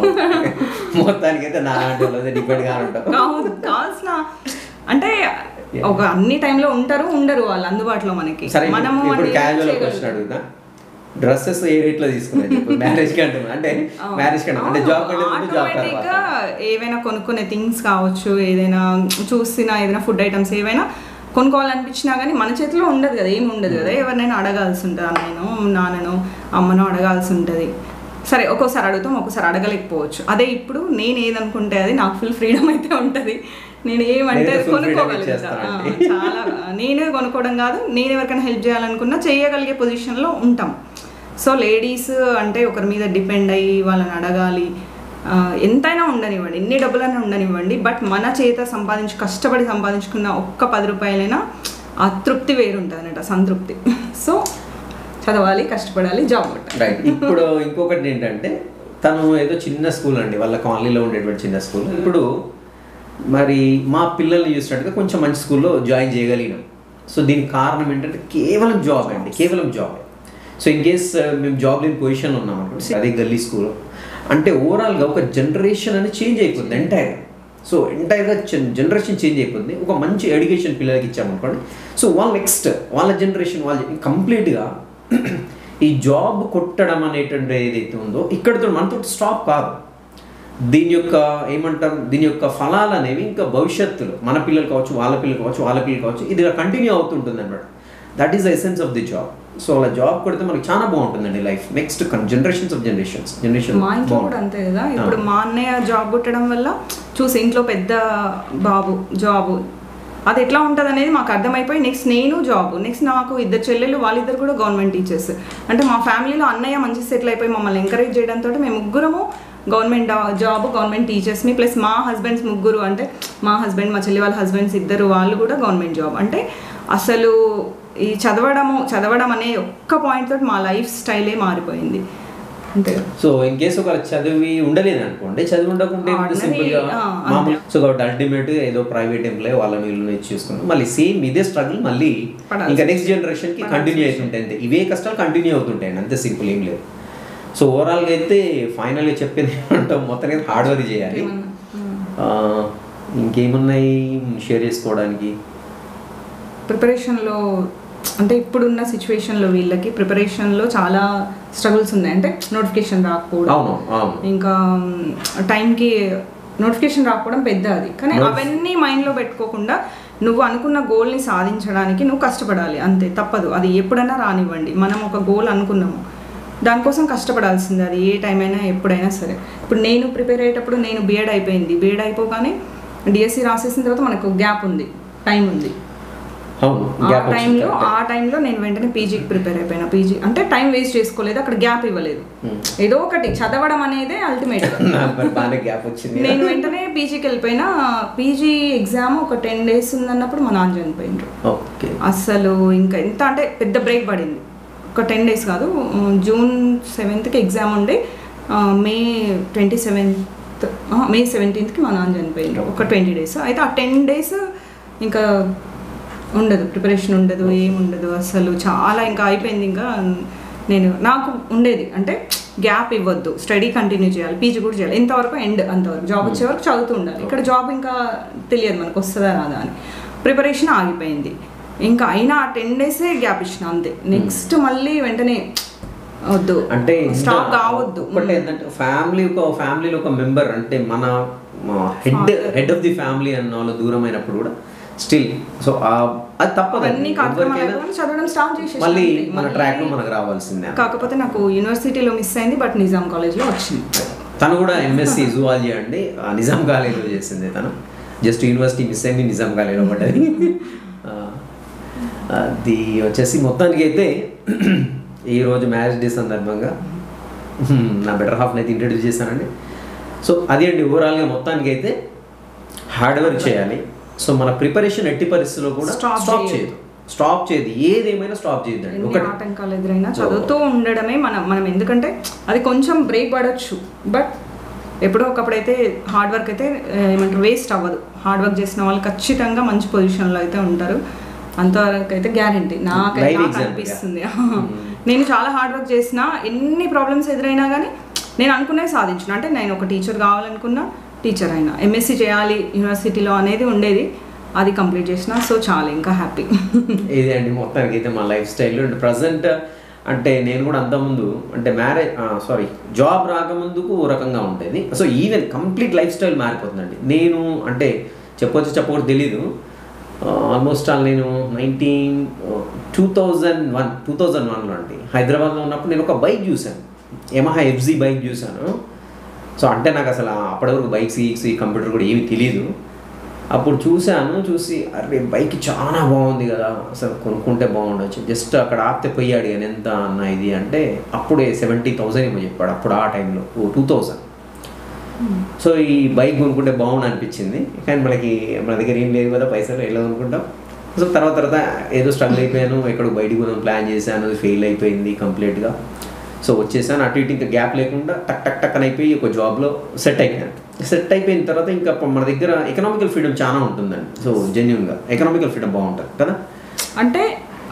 మొత్తానికి అయితే నా లాంటి వాళ్ళు డిపెండ్ గా ఉంటాం కావు- కావాల్సిన అంటే ఒక అన్ని టైంలో ఉంటారు ఉండరు వాళ్ళు అందుబాటులో మనకి సరే మనము ఇప్పుడు అంటే ఏం క్యాజువల్ క్వశ్చన్ చేయగలుగుతాం? అడుగుతా డ్రెస్సెస్ ఏ రేట్లో తీసుకున్నాయి మ్యారేజ్ కంటే అంటే మ్యారేజ్ కంటే అంటే జాబ్ కంటే ముందు జాబ్ Automatic తర్వాత గా ఏవైనా కొనుక్కునే థింగ్స్ కావచ్చు ఏదైనా చూసిన ఏదైనా ఫుడ్ ఐటమ్స్ ఏవైనా కొనుక్కోవాలనిపించినా కానీ మన చేతిలో ఉండదు కదా ఏమి ఉండదు కదా ఎవరినైనా అడగాల్సి ఉంటుంది అన్నయ్యనో నాన్ననో అమ్మనో అడగాల్సి ఉంటుంది సరే ఒక్కోసారి అడుగుతాం ఒక్కోసారి అడగలేకపోవచ్చు అదే ఇప్పుడు నేను ఏదనుకుంటే అది నాకు ఫుల్ ఫ్రీడమ్ అయితే ఉంటుంది నేను ఏమంటే నేనైతే full freedom కొనుక్కోగలుగుతా ఆ, ఇచ్చేస్తానండి. చాలా నేనే కొనుక్కోవడం కాదు నేను ఎవరికైనా హెల్ప్ చేయాలనుకున్నా చేయగలిగే పొజిషన్లో ఉంటాం సో లేడీస్ అంటే ఒకరి మీద డిపెండ్ అయ్యి వాళ్ళని అడగాలి ఆ, ఎంతైనా ఉండనివ్వండి ఎన్ని డబ్బులైనా ఉండనివ్వండి బట్ మన చేత సంపాదించి కష్టపడి సంపాదించుకున్న ఒక్క పది రూపాయలైనా ఆ తృప్తి వేరుంటుంది అనమాట సంతృప్తి సో చదవాలి కష్టపడాలి జాబ్ కొట్టాలి రైట్ ఇప్పుడు ఇంకొకటి ఏంటంటే తను ఏదో చిన్న స్కూల్ అండి వాళ్ళ కాలనీలో ఉండేటువంటి చిన్న స్కూల్ ఇప్పుడు మరి మా పిల్లల్ని చూసినట్టుగా కొంచెం మంచి స్కూల్లో జాయిన్ చేయగలిగినాం సో దీనికి కారణం ఏంటంటే కేవలం జాబ్ అండి కేవలం జాబ్ సో ఇన్ కేస్ మేము జాబ్ లేని పొజిషన్లో ఉన్నాం అనుకోండి అదే గల్లీ స్కూల్ అంటే ఓవరాల్గా ఒక జనరేషన్ అనేది చేంజ్ అయిపోతుంది ఎంటైర్ సో ఎంటైర్గా జనరేషన్ చేంజ్ అయిపోతుంది ఒక మంచి ఎడ్యుకేషన్ పిల్లలకి ఇచ్చామనుకోండి సో వాళ్ళ నెక్స్ట్ వాళ్ళ జనరేషన్ వాళ్ళు కంప్లీట్గా ఈ జాబ్ కొట్టడం అనేటువంటి ఏదైతే ఉందో ఇక్కడతో మనతో స్టాప్ కాదు దీని యొక్క ఏమంటాం దీని యొక్క ఫలాలు అనేవి ఇంకా భవిష్యత్తులో మన పిల్లలు కావచ్చు వాళ్ళ పిల్లలు కావచ్చు వాళ్ళ పిల్లలు కావచ్చు ఇది కంటిన్యూ అవుతుంటుంది అనమాట that is the essence of the job so అలా జాబ్ కొడితే మనకి చాలా బాగుంటుందండి life next generations of generations generation మా ఇంట్లో కూడా అంతే కదా ఇప్పుడు మా అన్నయ్య జాబ్ కొట్టడం వల్ల చూసి ఇంట్లో పెద్ద బాబు జాబు అది ఎట్లా ఉంటుంది అనేది మాకు అర్థమైపోయి నెక్స్ట్ నేను జాబ్ నెక్స్ట్ నాకు ఇద్దరు చెల్లెలు వాళ్ళిద్దరు కూడా గవర్నమెంట్ టీచర్స్ అంటే మా ఫ్యామిలీలో అన్నయ్య మంచి సెటిల్ అయిపోయి మమ్మల్ని ఎంకరేజ్ చేయడంతో మేము ముగ్గురము గవర్నమెంట్ జాబ్ గవర్నమెంట్ టీచర్స్ని ప్లస్ మా హస్బెండ్స్ ముగ్గురు అంటే మా హస్బెండ్ మా చెల్లి వాళ్ళ హస్బెండ్స్ ఇద్దరు వాళ్ళు కూడా గవర్నమెంట్ జాబ్ అంటే అసలు ఈ చదవడము చదవడం అనే ఒక్క పాయింట్ తోటి మా లైఫ్ స్టైలే మారిపోయింది అంతే సో ఇన్ కేసు ఒక చదివి ఉండలేదు అనుకోండి చదివి ఉండకుంటే Ordinary, సింపుల్ గా ఆ, మామూలు సో కాబట్టి అల్టిమేట్ ఏదో ప్రైవేట్ ఎంప్లాయ్ వాళ్ళ వీళ్ళు చూసుకున్నాం మళ్ళీ సేమ్ ఇదే స్ట్రగుల్ మళ్ళీ పడాల్సి ఇంకా నెక్స్ట్ జనరేషన్ కి పడాల్సి కంటిన్యూ అవుతుంటాయి అంతే ఇవే కష్టాలు కంటిన్యూ అవుతుంటాయండి అంతే సింపుల్ ఏం లేదు సో ఓవరాల్గా అయితే ఫైనల్గా చెప్పింది ఏమంటాం మొత్తానికి హార్డ్ వర్క్ చేయాలి ఏమన్నా? ఆ, ఇంకేమున్నాయి షేర్ చేసుకోవడానికి ప్రిపరేషన్లో అంటే ఇప్పుడున్న సిచ్యువేషన్లో వీళ్ళకి ప్రిపరేషన్లో చాలా స్ట్రగుల్స్ ఉన్నాయి అంటే నోటిఫికేషన్ రాకపోవడం అవును అవును ఇంకా టైంకి నోటిఫికేషన్ రాకపోవడం పెద్ద అది కానీ Notif- అవన్నీ మైండ్లో పెట్టుకోకుండా నువ్వు అనుకున్న గోల్ని సాధించడానికి నువ్వు కష్టపడాలి అంతే తప్పదు అది ఎప్పుడైనా రానివ్వండి మనం ఒక గోల్ అనుకున్నాము దానికోసం కష్టపడాల్సిందే అది ఏ టైం అయినా ఎప్పుడైనా సరే ఇప్పుడు నేను ప్రిపేర్ అయ్యేటప్పుడు నేను బీఎడ్ అయిపోయింది బీఎడ్ అయిపోగానే డిఎస్సి రాసేసిన తర్వాత మనకు గ్యాప్ ఉంది టైం ఉంది అవును ఆ గ్యాప్ టైంలో ఆ టైంలో నేను వెంటనే పీజీకి ప్రిపేర్ అయిపోయినా పీజీ అంటే టైం వేస్ట్ చేసుకోలేదు అక్కడ గ్యాప్ ఇవ్వలేదు ఏదో ఒకటి చదవడం అనేది అల్టిమేట్ నాకు మరి బాగానే గ్యాప్ వచ్చింది నేను వెంటనే పీజీకి వెళ్ళిపోయినా పీజీ ఎగ్జామ్ ఒక టెన్ డేస్ ఉందన్నప్పుడు మా నాన్న చనిపోయినారు ఓకే అసలు ఇంకా ఎంత అంటే పెద్ద బ్రేక్ పడింది ఒక టెన్ డేస్ కాదు ఉమ్, జూన్ సెవెంత్కి ఎగ్జామ్ ఉండే ఆ, మే ట్వంటీ సెవెంత్ మే సెవెంటీన్త్కి మా నాన్న చనిపోయినారు ఒక ట్వంటీ డేస్ అయితే ఆ టెన్ డేస్ ఇంకా ఉండదు ప్రిపరేషన్ ఉండదు ఏం ఉండదు అసలు చాలా ఇంకా అయిపోయింది ఇంకా నేను నాకు ఉండేది అంటే గ్యాప్ ఇవ్వద్దు స్టడీ కంటిన్యూ చేయాలి పీజీ కూడా చేయాలి ఎంతవరకు ఎండ్ అంతవరకు జాబ్ వచ్చే వరకు చదువుతూ ఉండాలి ఇక్కడ జాబ్ ఇంకా తెలియదు మనకు వస్తుందా రాదా అని ప్రిపరేషన్ ఆగిపోయింది ఇంకా అయినా ఆ టెన్ డేసే గ్యాప్ ఇచ్చిన అంతే నెక్స్ట్ మళ్ళీ వెంటనే వద్దు అంటే స్టాప్ కావద్దు ఒకటి ఏంటంటే ఫ్యామిలీ ఒక ఫ్యామిలీలో ఒక మెంబర్ అంటే మన head head of the family అన్న వాళ్ళు దూరం అయినప్పుడు కూడా స్టిల్ సో అది తప్పదు అవన్నీ ఎవరికైనా కార్యక్రమాలు చదవడం స్టార్ట్ చేసేసి మళ్ళీ అంతే. మన మళ్ళీ- ట్రాక్ లో మనకు రావాల్సిందే కాకపోతే నాకు యూనివర్సిటీలో మిస్ అయింది బట్ నిజాం కాలేజ్లో వచ్చింది తను కూడా ఎంఎస్సి జువాలజీ అండి ఆ నిజాం కాలేజీలో చేసింది తను జస్ట్ యూనివర్సిటీ మిస్ అయింది నిజాం కాలేజీలో పడ్డది ఆ, అది వచ్చేసి మొత్తానికి అయితే ఈరోజు మ్యారేజ్ డే సందర్భంగా హ్మ్, నా బెటర్ హాఫ్ని అయితే ఇంట్రడ్యూస్ చేశానండి సో అది అండి ఓవరాల్గా మొత్తానికి అయితే హార్డ్ వర్క్ చేయాలి సో మన ప్రిపరేషన్ ఎట్టి పరిస్థితుల్లో కూడా Stop స్టాప్ చేయదు. చేయదు స్టాప్ చేయదు ఏదేమైనా స్టాప్ చేయొద్దండి ఎన్ని ఒకటి ఆటంకాలు ఎదురైనా చదువుతూ ఉండడమే మనం మనం ఎందుకంటే అది కొంచెం బ్రేక్ పడవచ్చు బట్ ఎప్పుడో ఒకప్పుడైతే హార్డ్ వర్క్ అయితే ఆ, ఏమంటారు వేస్ట్ అవ్వదు హార్డ్ వర్క్ చేసిన వాళ్ళు ఖచ్చితంగా మంచి పొజిషన్లో అయితే ఉంటారు అంతవరకు అయితే గ్యారంటీ నాకైతే Live నాకు example గా. అనిపిస్తుంది నేను చాలా హార్డ్ వర్క్ చేసిన ఎన్ని ప్రాబ్లమ్స్ ఎదురైనా కానీ నేను అనుకున్నవి సాధించిన అంటే నేను ఒక టీచర్ కావాలనుకున్నా టీచర్ అయినా ఎంఎస్సి చేయాలి యూనివర్సిటీలో అనేది ఉండేది అది కంప్లీట్ చేసిన సో చాలా ఇంకా హ్యాపీ ఇది అండి మొత్తానికి అయితే మా లైఫ్ స్టైల్ అండ్ ప్రజెంట్ అంటే నేను కూడా అంతకుముందు అంటే మ్యారేజ్ సారీ జాబ్ రాకముందుకు ఓ రకంగా ఉండేది so even complete life style మారిపోతుందండి నేను అంటే చెప్పొచ్చు చెప్పకూడదు తెలీదు ఆల్మోస్ట్ ఆల్ నేను nineteen two thousand one two thousand వన్లో అండి హైదరాబాద్లో ఉన్నప్పుడు నేను ఒక బైక్ చూశాను యమహా ఎఫ్జీ బైక్ చూశాను సో అంటే నాకు అసలు అప్పటి వరకు బైక్స్ గీక్స్ ఈ కంప్యూటర్ కూడా ఏమీ తెలియదు అప్పుడు చూశాను చూసి అరే బైక్ చాలా బాగుంది కదా అసలు కొనుక్కుంటే బాగుండొచ్చు జస్ట్ అక్కడ ఆపితే పోయి అడిగాను ఎంత అన్న ఇది అంటే అప్పుడే సెవెంటీ థౌసండ్ ఏమో చెప్పాడు అప్పుడు ఆ టైంలో ఓ టూ థౌసండ్ సో ఈ బైక్ కొనుక్కుంటే బాగుండు అనిపించింది కానీ మనకి మన దగ్గర ఏం లేదు కదా పైసలు ఎలా కొనుక్కుంటాం సో తర్వాత తర్వాత ఏదో స్ట్రగుల్ అయిపోయాను ఎక్కడ బయటికి పోదాం ప్లాన్ చేశాను ఫెయిల్ అయిపోయింది కంప్లీట్గా సో వచ్చేసాను అటు ఇటు ఇంకా గ్యాప్ లేకుండా టక్ టక్ టక్ అని అయిపోయి ఒక జాబ్లో సెట్ అయిపోయాను సెట్ అయిపోయిన తర్వాత ఇంకా మన దగ్గర ఎకనామికల్ ఫ్రీడమ్ చాలా ఉంటుందండి సో జెన్యున్గా ఎకనామికల్ ఫ్రీడమ్ బాగుంటుంది కదా అంటే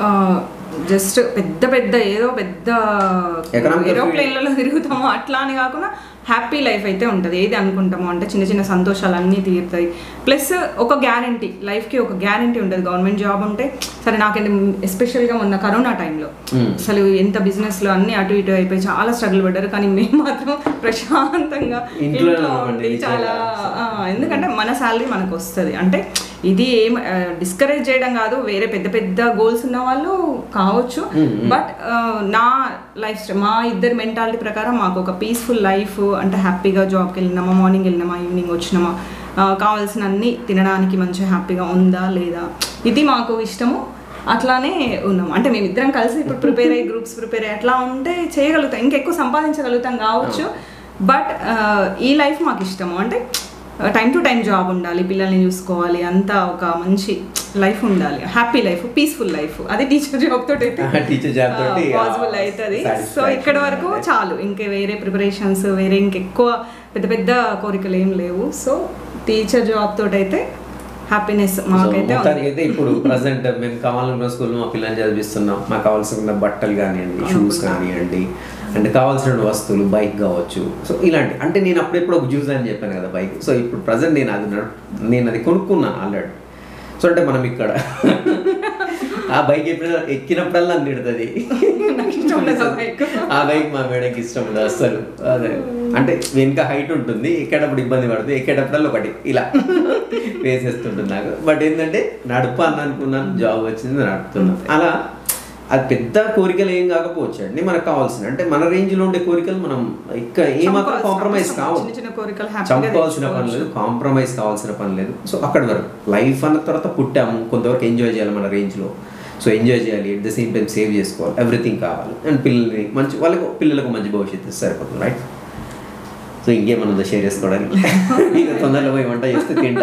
జస్ట్ పెద్ద పెద్ద ఏదో పెద్ద Economical ఏరోప్లేన్లలో తిరుగుతాము అట్లా అని కాకుండా హ్యాపీ లైఫ్ అయితే ఉంటుంది ఏది అనుకుంటామో అంటే చిన్న చిన్న సంతోషాలు అన్నీ తీరుతాయి ప్లస్ ఒక గ్యారంటీ లైఫ్కి ఒక గ్యారంటీ ఉంటుంది గవర్నమెంట్ జాబ్ ఉంటే సరే నాకంటే ఎస్పెషల్గా మొన్న కరోనా టైంలో Hmm. అసలు ఎంత బిజినెస్లో అన్నీ అటు ఇటు అయిపోయి చాలా స్ట్రగుల్ పడ్డారు కానీ మేము మాత్రం ప్రశాంతంగా ఇంట్లోనే ఇంట్లో ఉన్నామండి, ఉండి నిజంగా. చాలా ఆ, ఎందుకంటే మన శాలరీ మనకు వస్తుంది అంటే ఇది ఏం డిస్కరేజ్ చేయడం కాదు వేరే పెద్ద పెద్ద గోల్స్ ఉన్న వాళ్ళు కావచ్చు Mm, mm. బట్ నా లైఫ్ స్టైల్ మా ఇద్దరి మెంటాలిటీ ప్రకారం మాకు ఒక పీస్ఫుల్ లైఫ్ అంటే హ్యాపీగా జాబ్కి వెళ్ళినామా మార్నింగ్ వెళ్ళినామా ఈవినింగ్ వచ్చినామా ఆ, కావాల్సిన అన్ని తినడానికి మంచిగా హ్యాపీగా ఉందా లేదా ఇది మాకు ఇష్టము అట్లానే ఉన్నాం అంటే మేము ఇద్దరం కలిసి ఇప్పుడు ప్రిపేర్ అయ్యి గ్రూప్స్ ప్రిపేర్ అయ్యి అట్లా ఉంటే చేయగలుగుతాం ఇంకెక్కువ సంపాదించగలుగుతాం కావచ్చు బట్ ఈ లైఫ్ మాకు ఇష్టము అంటే టైం టు టైం జాబ్ ఉండాలి పిల్లల్ని చూసుకోవాలి అంతా ఒక మంచి లైఫ్ ఉండాలి హ్యాపీ లైఫ్ పీస్ఫుల్ లైఫ్ అది టీచర్ జాబ్ తోటి అయితే టీచర్ జాబ్ తోటి పాసిబుల్ అవుతుంది సో satisfaction ఇక్కడ వరకు ఉంటుంది. చాలు ఇంకా వేరే ప్రిపరేషన్స్ వేరే ఇంకెక్కువ పెద్ద పెద్ద కోరికలు ఏం లేవు సో టీచర్ జాబ్ తోటి అయితే హ్యాపీనెస్ మాకైతే మొత్తానికి ఉంది. అయితే ఇప్పుడు ప్రజెంట్ మేము కావాలనుకున్న స్కూల్లో మా పిల్లల్ని చదివిస్తున్నాం మాకు కావాల్సిన బట్టలు కానివ్వండి షూస్ కానివ్వండి అండ్ కావాల్సిన వస్తువులు బైక్ కావచ్చు సో ఇలాంటి అంటే నేను అప్పుడెప్పుడు ఒక జ్యూస్ అని చెప్పాను కదా బైక్ సో ఇప్పుడు ప్రజెంట్ నేను అది నడు నేను అది కొనుక్కున్నాను ఆల్రెడీ సో అంటే మనం ఇక్కడ ఆ బైక్ ఎప్పుడైనా ఎక్కినప్పుడల్లా తిడుతుంది నాకు ఇష్టం ఉండదు ఆ bike. ఆ బైక్ మా మేడంకి ఇష్టం ఉండదు అస్సలు అదే అంటే వెనుక హైట్ ఉంటుంది ఎక్కేటప్పుడు ఇబ్బంది పడుతుంది ఎక్కేటప్పుడల్లా ఒకటి ఇలా వేసేస్తుంటుంది నాకు బట్ ఏంటంటే నడపాలని అనుకున్నాను జాబ్ వచ్చింది నడుపుతున్నాను అలా అది పెద్ద కోరికలు ఏం కాకపోవచ్చు అండి మనకు కావాల్సిన అంటే మన రేంజ్ లో ఉండే కోరికలు మనం ఇక్కడ ఏమాత్రం చంపాల్సిన కాంప్రమైజ్ అవసరం, కావు చిన్న చిన్న కోరికలు హ్యాపీగా చంపాల్సిన పని లేదు కాంప్రమైజ్ కావాల్సిన పని లేదు సో అక్కడి వరకు లైఫ్ అన్న తర్వాత పుట్టాము కొంతవరకు ఎంజాయ్ చేయాలి మన రేంజ్లో సో ఎంజాయ్ చేయాలి at the same time save చేసుకోవాలి ఎవ్రీథింగ్ కావాలి అండ్ పిల్లల్ని మంచి వాళ్ళకు పిల్లలకు మంచి భవిష్యత్తు ఇస్తే సరిపోతుంది రైట్ సో ఇంకేమన్నా ఉందా షేర్ చేసుకోవడానికి ఇంకా తొందరలో పోయి వంట చేస్తే తింటా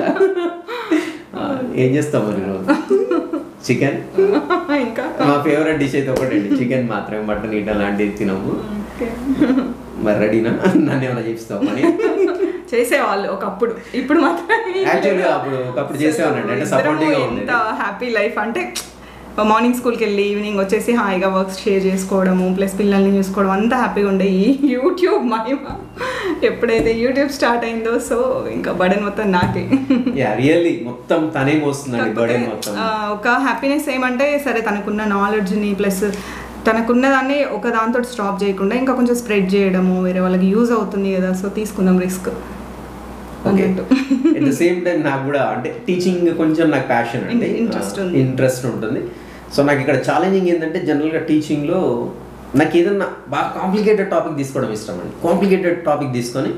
ఆ, ఏం చేస్తాం మరి ఈరోజు చికెన్ ఇంకా మా ఫేవరెట్ డిష్ అయితే ఒకటండి చికెన్ మాత్రమే మటన్ ఇట్లా లాంటివి తినము ఓకే మరి రెడీనా నన్ను ఏమైనా చేస్తావు పని చేసేవాళ్ళు ఒకప్పుడు ఇప్పుడు మాత్రం యాక్చువల్గా అప్పుడు ఒకప్పుడు చేసేవానండి అంటే ఇద్దరము సపోర్టివ్గా ఉండేది ఎంత హ్యాపీ లైఫ్ అంటే మార్నింగ్ స్కూల్కి వెళ్ళి ఈవినింగ్ వచ్చేసి హాయిగా వర్క్స్ షేర్ చేసుకోవడము ప్లస్ పిల్లల్ని చూసుకోవడం అంత హ్యాపీగా ఉండే ఈ యూట్యూబ్ మహిమ ఎప్పుడైతే యూట్యూబ్ స్టార్ట్ అయిందో సో ఇంకా బడన్ మొత్తం నాకే యా రియల్లీ మొత్తం తనే మోస్తుందండి బర్డెన్ మొత్తం ఆ, ఒక హ్యాపీనెస్ ఏమంటే సరే తనకున్న నాలెడ్జ్ని ప్లస్ తనకున్న దాన్ని ఒక దాంతో స్టాప్ చేయకుండా ఇంకా కొంచెం స్ప్రెడ్ చేయడము వేరే వాళ్ళకి యూజ్ అవుతుంది కదా సో తీసుకుందాం రిస్క్ ఓకే అన్నట్టు ఎట్ ద సేమ్ టైం నాకు కూడా అంటే టీచింగ్ కొంచెం నాకు ప్యాషన్ అండి Interest ఉంది. ఇంట్రెస్ట్ ఉంటుంది సో నాకు ఇక్కడ ఛాలెంజింగ్ ఏంటంటే జనరల్గా టీచింగ్లో నాకు ఏదన్నా బాగా కాంప్లికేటెడ్ టాపిక్ తీసుకోవడం ఇష్టం అండి కాంప్లికేటెడ్ టాపిక్ తీసుకొని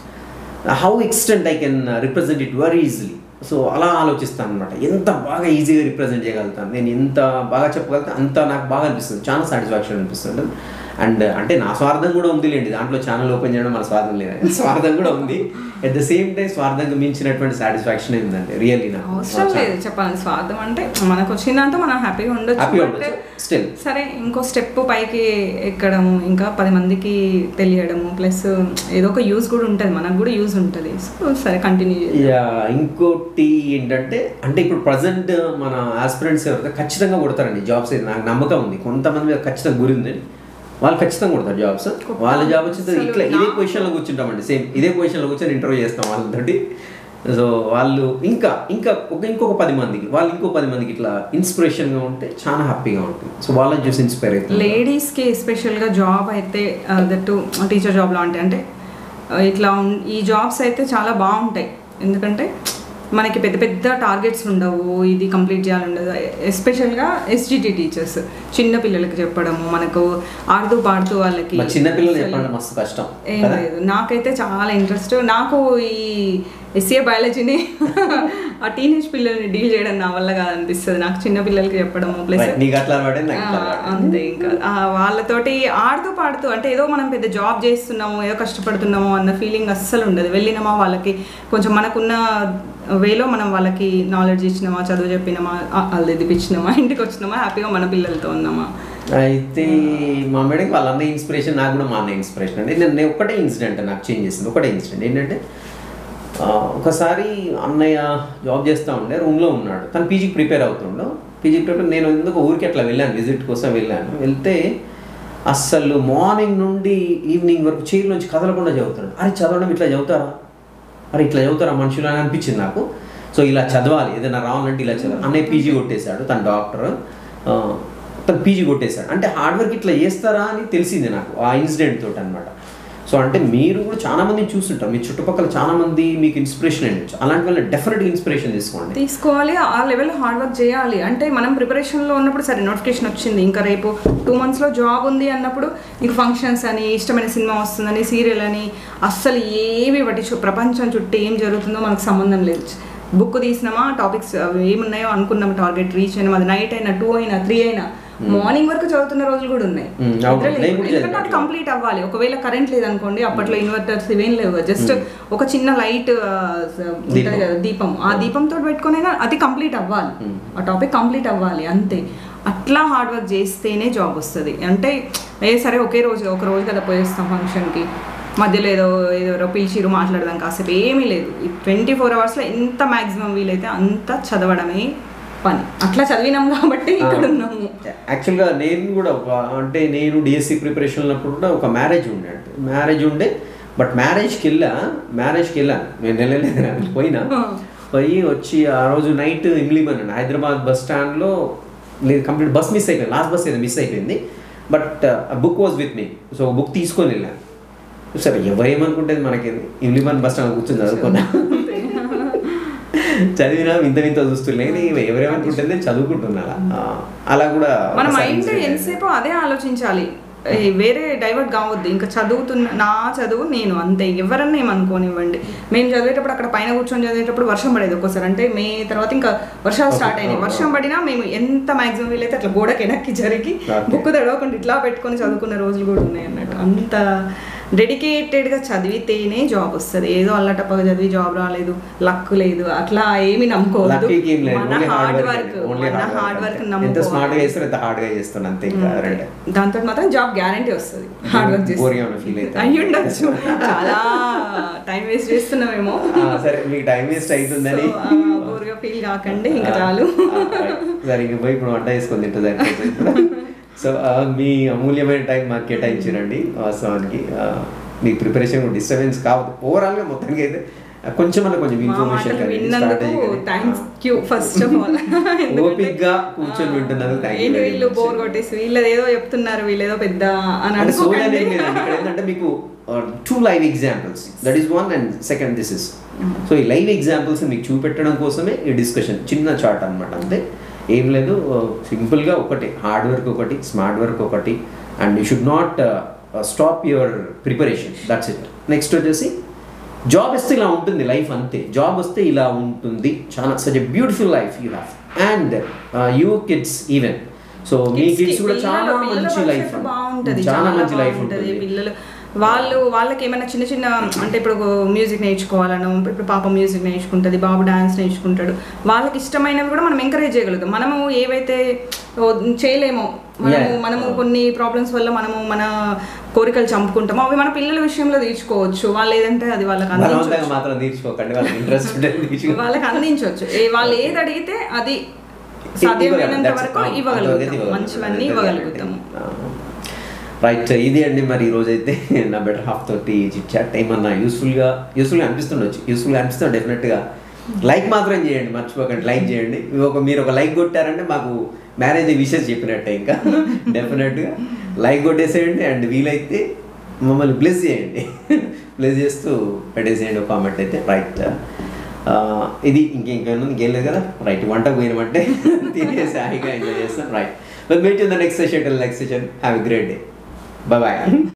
how extent I can represent it very easily so అలా ఆలోచిస్తాను అనమాట ఎంత బాగా ఈజీగా రిప్రజెంట్ చేయగలుగుతాను నేను ఎంత బాగా చెప్పగలుగుతాను అంత నాకు బాగా అనిపిస్తుంది చాలా సాటిస్ఫాక్షన్ అనిపిస్తుంది అండ్ అంటే నా స్వార్థం కూడా ఉందిలేండి దాంట్లో ఛానల్ ఓపెన్ చేయడం మన స్వార్థం లేదు స్వార్థం కూడా ఉంది అట్ ద సేమ్ టైం స్వార్థంగా మించినటువంటి సాటిస్ఫాక్షన్ ఏంటంటే రియల్లీ నాకు అవసరం లేదు చెప్పాలి స్వార్థం అంటే మనకు వచ్చిందంతా మనం హ్యాపీగా ఉండొచ్చు హ్యాపీ అంటే ఉండొచ్చు స్టిల్ సరే ఇంకో స్టెప్ పైకి ఎక్కడము ఇంకా పది మందికి తెలియడము ప్లస్ ఏదో ఒక యూజ్ కూడా ఉంటుంది మనకు కూడా యూజ్ ఉంటుంది సో సరే కంటిన్యూ యా ఇంకోటి ఏంటంటే అంటే ఇప్పుడు ప్రజెంట్ మన ఆస్పిరెంట్స్ ఎవరైతే ఖచ్చితంగా కొడతారండి జాబ్స్ అయితే నాకు నమ్మకం ఉంది కొంతమంది మీద ఖచ్చితంగా గురి ఉంది వాళ్ళు ఖచ్చితంగా కొడతారు జాబ్స్ వాళ్ళ జాబ్ వచ్చింది ఇట్లా ఇదే పొజిషన్లో కూర్చుంటామండి సేమ్ ఇదే పొజిషన్లో కూర్చొని ఇంటర్వ్యూ చేస్తాం వాళ్ళతోటి సో వాళ్ళు ఇంకా ఇంకా ఒక ఇంకొక పది మందికి వాళ్ళు ఇంకో పది మందికి ఇట్లా ఇన్స్పిరేషన్గా ఉంటే చాలా హ్యాపీగా ఉంటుంది సో వాళ్ళని చూసి ఇన్స్పైర్ అవుతుంది లేడీస్కి ఎస్పెషల్గా జాబ్ అయితే దట్టు టీచర్ జాబ్లో అంటే అంటే ఆ, ఇట్లా ఉన్- ఈ జాబ్స్ అయితే చాలా బాగుంటాయి ఎందుకంటే మనకి పెద్ద పెద్ద టార్గెట్స్ ఉండవు ఇది కంప్లీట్ చేయాలి ఉండదు ఎస్పెషల్గా ఎస్జిటి టీచర్స్ చిన్న పిల్లలకి చెప్పడము మనకు ఆడుతూ పాడుతూ వాళ్ళకి మా చిన్నపిల్లలు అసలు- చెప్పండి మస్తు కష్టం ఏం కదా? లేదు నాకైతే చాలా ఇంట్రెస్ట్ నాకు ఈ ఎస్ఏ బయాలజీని ఆ టీనేజ్ పిల్లల్ని డీల్ చేయడం నా వల్ల కాదనిపిస్తుంది నాకు చిన్న పిల్లలకి చెప్పడము ప్లస్ Right, నీకు అట్లా పడింది నాకు ఇట్లా ఆ, పడింది. అంతే ఇంకా ఆ, వాళ్ళతోటి ఆడుతూ పాడుతూ అంటే ఏదో మనం పెద్ద జాబ్ చేస్తున్నాము ఏదో కష్టపడుతున్నాము అన్న ఫీలింగ్ అస్సలు ఉండదు వెళ్ళినామా వాళ్ళకి కొంచెం మనకున్న వేలో మనం వాళ్ళకి నాలెడ్జ్ ఇచ్చినామా చదువు చెప్పినామా వాళ్ళు ఎదిపించినామా ఇంటికి వచ్చినామా హ్యాపీగా మన పిల్లలతో ఉన్నామా అయితే మా మేడంకి వాళ్ళ అన్న ఇన్స్పిరేషన్ నాకు కూడా మా అన్న ఇన్స్పిరేషన్ అండి నేను నేను ఒకటే ఇన్సిడెంట్ నాకు చేంజ్ చేసింది ఒకటే ఇన్సిడెంట్ ఏంటంటే ఆ, ఒకసారి అన్నయ్య జాబ్ చేస్తూ ఉండే రూమ్లో ఉన్నాడు తను పీజీకి ప్రిపేర్ అవుతుండు పీజీకి ప్రిపేర్ నేను ఎందుకు ఊరికి అట్లా వెళ్ళాను విజిట్ కోసం వెళ్ళాను వెళ్తే అస్సలు మార్నింగ్ నుండి ఈవినింగ్ వరకు చైర్ నుంచి కదలకుండా చదువుతాడు అరే చదవడం ఇట్లా చదువుతారా అరే ఇట్లా చదువుతారా మనుషులు అని అనిపించింది నాకు సో ఇలా చదవాలి ఏదైనా రావాలంటే ఇలా చదవాలి అన్నయ్య పీజీ కొట్టేశాడు తన డాక్టర్ ఆ, తను పీజీ కొట్టేశాడు అంటే హార్డ్ వర్క్ ఇట్లా చేస్తారా అని తెలిసింది నాకు ఆ ఇన్సిడెంట్ తోటి అనమాట సో అంటే మీరు కూడా చాలా మందిని చూస్తుంటారు మీ చుట్టుపక్కల చాలా మంది మీకు ఇన్స్పిరేషన్ అయ్యొచ్చు అలాంటి వాళ్ళ డెఫినెట్గా ఇన్స్పిరేషన్ తీసుకోండి తీసుకోవాలి ఆ లెవెల్ హార్డ్ వర్క్ చేయాలి అంటే మనం ప్రిపరేషన్లో ఉన్నప్పుడు సరే నోటిఫికేషన్ వచ్చింది ఇంకా రేపు టూ మంత్స్లో జాబ్ ఉంది అన్నప్పుడు నీకు ఫంక్షన్స్ అని ఇష్టమైన సినిమా వస్తుందని సీరియల్ అని అస్సలు ఏవి పట్టించు ప్రపంచం చుట్టూ ఏం జరుగుతుందో మనకు సంబంధం లేదు బుక్ తీసినామా టాపిక్స్ ఏమున్నాయో అనుకున్నాం టార్గెట్ రీచ్ అయినా అది నైట్ అయినా టూ అయినా త్రీ అయినా మార్నింగ్ వరకు చదువుతున్న రోజులు కూడా ఉన్నాయి Hmm, అవును. నిద్ర లేదు. నేను కూడా ఎందుకంటే అది చదివాను. కంప్లీట్ అవ్వాలి ఒకవేళ కరెంట్ లేదనుకోండి అప్పట్లో ఇన్వర్టర్స్ ఇవేం లేవు జస్ట్ ఒక చిన్న లైట్ ఉంటుంది దీపం. కదా దీపం ఆ దీపంతో పెట్టుకునైనా అది కంప్లీట్ అవ్వాలి Hmm. ఆ టాపిక్ కంప్లీట్ అవ్వాలి అంతే అట్లా హార్డ్ వర్క్ చేస్తేనే జాబ్ వస్తుంది అంటే ఏ సరే ఒకే రోజు ఒక రోజు కదా పోయేస్తాం ఫంక్షన్కి మధ్యలో ఏదో ఏదో పిలిచిరు మాట్లాడదాం కాసేపు ఏమీ లేదు ట్వంటీ ఫోర్ అవర్స్లో ఎంత మ్యాక్సిమం వీలైతే అంత చదవడమే పని అట్లా చదివినాం కాబట్టి ఇక్కడ ఉన్నాము యాక్చువల్గా నేను కూడా ఒక అంటే నేను డిఎస్సి ప్రిపరేషన్ ఉన్నప్పుడు కూడా ఒక మ్యారేజ్ ఉండే అంటే మ్యారేజ్ ఉండే బట్ మ్యారేజ్కి వెళ్ళా మ్యారేజ్కి వెళ్ళాను నేను వెళ్ళలేదు పోయినా పోయి వచ్చి ఆ రోజు నైట్ ఇమ్లీమన్ హైదరాబాద్ బస్ స్టాండ్లో లేదు కంప్లీట్ బస్ మిస్ అయిపోయింది లాస్ట్ బస్ ఏదో మిస్ అయిపోయింది but book was with me so book తీసుకొని వెళ్ళాను సరే ఎవరేమనుకుంటేది మనకి ఇమ్లీమన్ బస్ స్టాండ్ కూర్చొని చదువుకున్నా చదివినా వింత వింత చూస్తుండే ఎవరేమనుకుంటుంది చదువుకుంటున్నా అలా. ఆ, అలా కూడా మన ఒక మైండ్ science ఎంతసేపు అదే ఆలోచించాలి ఏ, వేరే డైవర్ట్ కావద్దు ఇంకా చదువుతున్న నా చదువు నేను అంతే ఎవరన్నా ఏమనుకోనివ్వండి మేము చదివేటప్పుడు అక్కడ పైన కూర్చొని చదివేటప్పుడు వర్షం పడేది ఒక్కోసారి అంటే మే తర్వాత ఇంకా వర్షాలు స్టార్ట్ అయినాయి వర్షం పడినా మేము ఎంత మాక్సిమం వీలైతే అట్లా గోడకి వెనక్కి జరిగి Okay. బుక్ తడవకుండా ఇట్లా పెట్టుకొని చదువుకున్న రోజులు కూడా ఉన్నాయి అన్నట్టు అంత డెడికేటెడ్గా చదివితేనే జాబ్ వస్తుంది ఏదో అల్లటప్పగా చదివి జాబ్ రాలేదు లక్ లేదు అట్లా ఏమి నమ్ముకోవద్దు లక్కీకి ఏం లేదు మన only hard hard work work only మన హార్డ్ హార్డ్ వర్క్ వర్క్ ఎంత స్మార్ట్ గా నమ్ముకోవాలి చేస్తారో అంత హార్డ్ గా చేస్తాను అంతే ఇంకా రెండే దాంతో మాత్రం జాబ్ గ్యారంటీ వస్తుంది హార్డ్ వర్క్ చేస్తే Boring ఏమైనా feel అవుతుందా? అయ్యి ఉండొచ్చు చాలా టైం వేస్ట్ చేస్తున్నామేమో ఆ, సరే మీకు టైం వేస్ట్ అవుతుందని బోర్గా ఫీల్ కాకండి ఇంకా చాలు ఆ, right. సరే ఇంక పోయి ఇప్పుడు వంట చేసుకొని తింటుంది సో మీ అమూల్యమైన టైం మాకు కేటాయించారండి వాస్తవానికి ఆ, మీ ప్రిపరేషన్ డిస్టర్బెన్స్ కావద్దు ఓవరాల్ గా మొత్తానికి అయితే కొంచెం అన్న కొంచెం మా ఇన్ఫర్మేషన్ మాటలు విన్నందుకు thanks you first of all ఓపిక్గా కూర్చొని వింటున్నందుకు thank you ఏంటి very వీళ్ళు much. బోర్ కొట్టేసి వీళ్ళది ఏదో చెప్తున్నారు వీళ్ళేదో పెద్ద అని అంటే సోల్ అనుకోకండి అనేది లేదండి. ఇక్కడ ఏంటంటే మీకు two live examples that is one and second this is so ఈ లైవ్ ఎగ్జాంపుల్స్ మీకు చూపెట్టడం కోసమే ఈ డిస్కషన్ చిన్న చార్ట్ అనమాట అంతే ఏం లేదు సింపుల్గా ఒకటి హార్డ్ వర్క్ ఒకటి స్మార్ట్ వర్క్ ఒకటి and you should not stop your preparation that's it next వచ్చేసి జాబ్ వస్తే ఇలా ఉంటుంది లైఫ్ అంతే జాబ్ వస్తే ఇలా ఉంటుంది చాలా such a beautiful life you have and you kids even so మీ Kids కి కిడ్స్ కూడా పిల్లలు- చాలా పిల్లల మంచి లైఫ్ భవిష్యత్తు బాగుంటది చాలా మంచి లైఫ్ బాగుంటది. ఉంటుంది పిల్లలు వాళ్ళు వాళ్ళకి ఏమైనా చిన్న చిన్న అంటే ఇప్పుడు మ్యూజిక్ నేర్చుకోవాలను ఇప్పుడు పాప మ్యూజిక్ నేర్చుకుంటుంది బాబు డాన్స్ నేర్చుకుంటాడు వాళ్ళకి ఇష్టమైనవి కూడా మనం ఎంకరేజ్ చేయగలుగుతాం మనము ఏవైతే ఓ, చేయలేమో మనము Yeah. మనము కొన్ని ప్రాబ్లమ్స్ వల్ల మనము మన కోరికలు చంపుకుంటామో అవి మన పిల్లల విషయంలో తీర్చుకోవచ్చు వాళ్ళు ఏదంటే అది వాళ్ళకి బలవంతంగా అందించవచ్చు మాత్రం తీర్చుకోకండి వాళ్ళకి ఇంట్రెస్ట్ ఉంటే తీర్చుకో వాళ్ళకి అందించవచ్చు ఏ- వాళ్ళు ఏది అడిగితే అది సాధ్యమైనంత వరకు ఇవ్వగలుగుతాం మంచివన్నీ ఇవ్వగలుగుతాము రైట్ ఇది అండి మరి ఈ రోజు అయితే నా బెటర్ హాఫ్ తోటి చిట్ చాట్ ఏమన్నా యూస్ఫుల్గా యూస్ఫుల్గా అనిపిస్తుండొచ్చు యూస్ఫుల్గా అనిపిస్తుంది డెఫినెట్గా లైక్ మాత్రం చేయండి మర్చిపోకండి లైక్ చేయండి ఇవి ఒక మీరు ఒక లైక్ కొట్టారంటే మాకు మ్యారేజ్ విషెస్ చెప్పినట్టే ఇంకా డెఫినెట్గా లైక్ కొట్టేసేయండి అండ్ వీలైతే మమ్మల్ని ప్లేస్ చేయండి ప్లేస్ చేస్తూ పెట్టేసేయండి కామెంట్ అయితే రైట్ ఇది ఇంకేమైనా ఇంకేం లేదు కదా రైట్ వంట పోయినామంటే తినేసి హాయిగా ఎంజాయ్ చేస్తాం right but meet in the next session next session have a great day bye bye